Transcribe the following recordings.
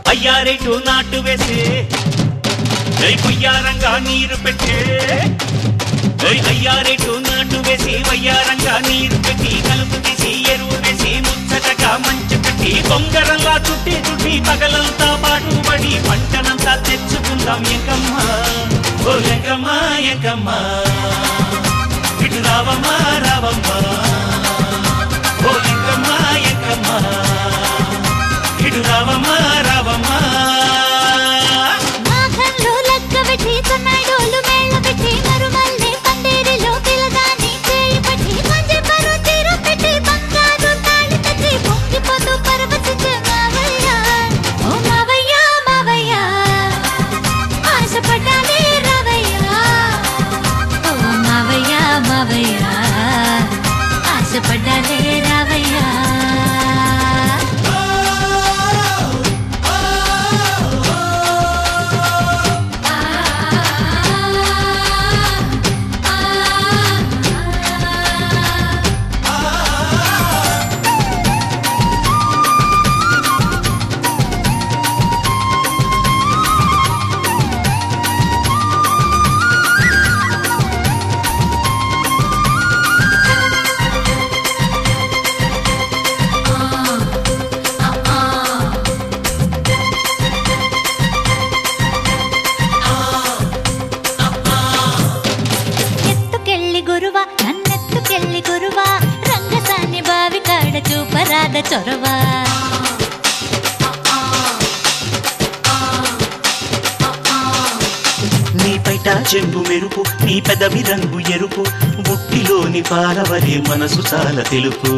అయ్యారేటు నాటు వేసే జై కుయ్యారంగా నీరు పెట్టే జై అయ్యారేటు నాటు వేసి వయ్యారంగా నీరు పెట్టి కలుపు తీసి ఎరువు వేసి ముచ్చటగా మంచు కట్టి బొంగరంలా చుట్టి చుట్టి పగలంతా పాటుపడి పంటనంతా తెచ్చుకుందాం ఎంకమ్మా ఓ ఎంకమ్మా ఎంకమ్మా ఇటు రావమ్మా రావమ్మా ఓ ఎంకమ్మా ఎంకమ్మా ఇటు రావమ్మా రావమ్మా మాఘంలో లెక్క పెట్టి సన్నాయిడోలు మేళ్ళ పెట్టి మరుమల్లె పందిరిలో పిల్లదాన్ని చేయి పట్టి మంచి పరు తీరు పెట్టి బంగారు తాళి తెచ్చి పొంగిపోతూ పరవశించే మావయ్య ఓ మావయ్య మావయ్య ఆశపడ్డాలే రావయ్య ఓ మావయ్య మావయ్య ఆశపడ్డాలే రావయ్య ఎత్తుకెళ్ళి గురువ నన్నెత్తుకెళ్ళి గురువ రంగసాని బావి కాడ చూపరాద చొరవ నీ పైట చెంగు మెరుపు నీ పెదవి రంగు ఎరుపు బుట్టిలోని పాలవరే మనసు చాలా తెలుపు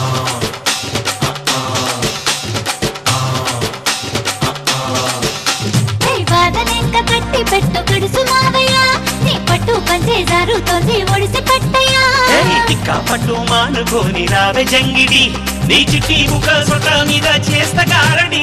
వాదనెంక కట్టి పెట్టు గడుసు మావయ్య నీ పట్టు పంచే జారుతోంది ఒడిసి పట్టయ్యా ఏయ్, టిక్కా పట్టు మానుకోని రావే జంగిడి నీ చిట్టి ముఖ సొట మీద చేస్త కారడి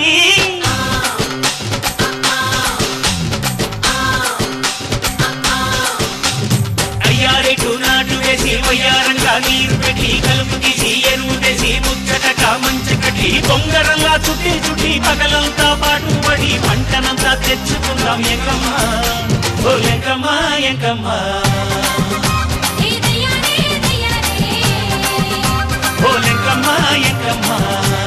అయ్యారెటు నాటు వేసి వయ్యారంగా నీరు పెట్టి కలుపు తీసి ఎరువు వేసి ముచ్చటగా మంచ కట్టి బొంగరంలా చుట్టి చుట్టి పగలంతా పాటు పడి పంటనంతా తెచ్చుకుందాం ఎంకమ్మా ఓ ఎంకమ్మా ఎంకమ్మా ఓ ఎంకమ్మా ఎంకమ్మా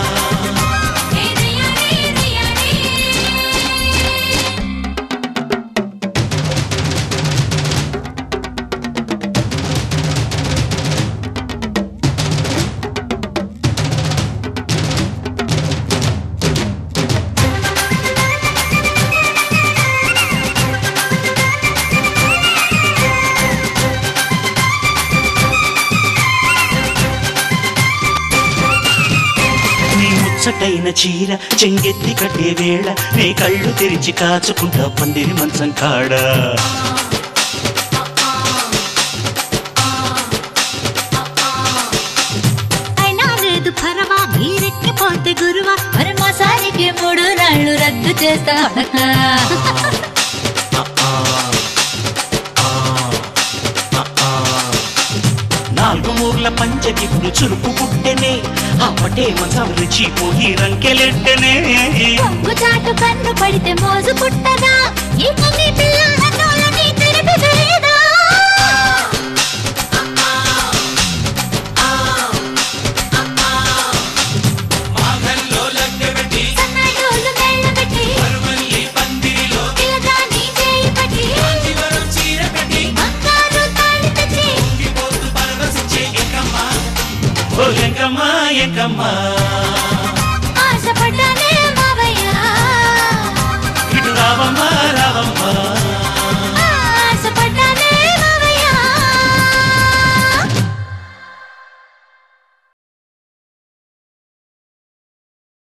నీ ముచ్చటైన చీర చెంగెత్తి కట్టే వేళ నీ కళ్ళు తెరిచి కాచుకుంటా పందిరి మంచం కాడ అయినా లేదు పరవా నీరెక్కిపోతే గురువా మరి మాసానికి మూడు నాళ్ళు రద్దు చేస్తా నాలుగు మూర్ల పంచకిప్పుడు చురుకు పుట్టెనే అప్పటే మంచం రుచిపోయి రంకెలెట్టనే పొంగు చాటు కన్ను పడితే మోజు పుట్టదా ఈ కన్ని పిల్ల నన్నోళ్ళని తెరిపి వేయదా సన్నాయిడోలు మేళ్ళ పెట్టి పిల్లదాన్ని చేయి పట్టి బంగారు తాళి తెచ్చి ఓ ఎంకమ్మా ఎంకమ్మా ఆశపడ్డానే మావయ్య ఇటు రావమ్మా